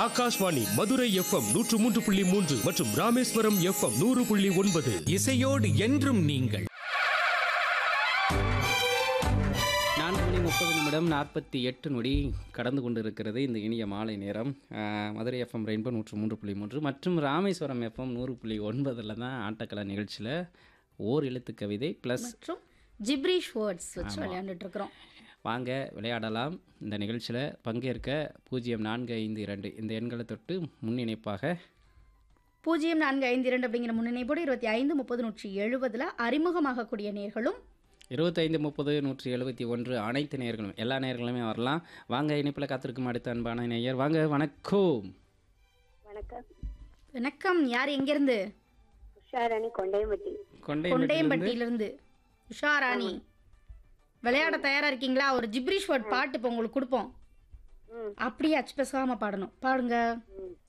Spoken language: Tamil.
ஆகாஷ்வாணி மதுரை எஃப்எம் நூற்று மூன்று புள்ளி மூன்று மற்றும் ராமேஸ்வரம் எஃப்எம் நூறு புள்ளி ஒன்பது இசையோடு என்றும் நீங்கள் நான்கு மணி முப்பது நிமிடம் நாற்பத்தி எட்டு நொடி கடந்து கொண்டிருக்கிறது இந்த இனிய மாலை நேரம் அஹ், மதுரை எஃப்எம் ரெயின்போ நூற்று மூன்று புள்ளி மூன்று மற்றும் ராமேஸ்வரம் எஃப்எம் நூறு புள்ளி ஒன்பதில் தான் ஆட்டக்கலை நிகழ்ச்சியில் ஓர் எழுத்து கவிதை ப்ளஸ் மற்றும் ஜிப்ரீஷ் வேர்ட்ஸ் வச்சு விளையாண்டுட்டு இருக்கிறோம் வாங்க விளையாடலாம் இந்த நிகழ்ச்சியில் பங்கேற்க பூஜ்ஜியம் நான்கு ஐந்து இரண்டு இந்த எண்களை தொட்டு முன்னிணைப்பாக பூஜ்ஜியம் நான்கு ஐந்து இரண்டு அப்படிங்கிற முன்னிணைப்போடு இருபத்தி ஐந்து முப்பது நூற்றி எழுபதுல அறிமுகமாகக்கூடிய நேர்களும் இருபத்தைந்து முப்பது நூற்றி எழுபத்தி ஒன்று அனைத்து நேர்களும் எல்லா நேர்களுமே வரலாம் வாங்க இணைப்பில் காத்திருக்கும் அடுத்த அன்பான நேயர் வாங்க வணக்கம் வணக்கம் வணக்கம் யார் எங்கிருந்து உஷாராணி கொண்டையம்பட்டி கொண்டை கொண்டையம்பட்டியிலிருந்து உஷாராணி விளையாட தயாரா இருக்கீங்களா ஒரு ஜிப்ரீஷ் வேர்ட் பாட்டு இப்போ உங்களுக்கு கொடுப்போம் ம். அப்படியே அச்சு பேசாம பாடணும் பாடுங்க ம்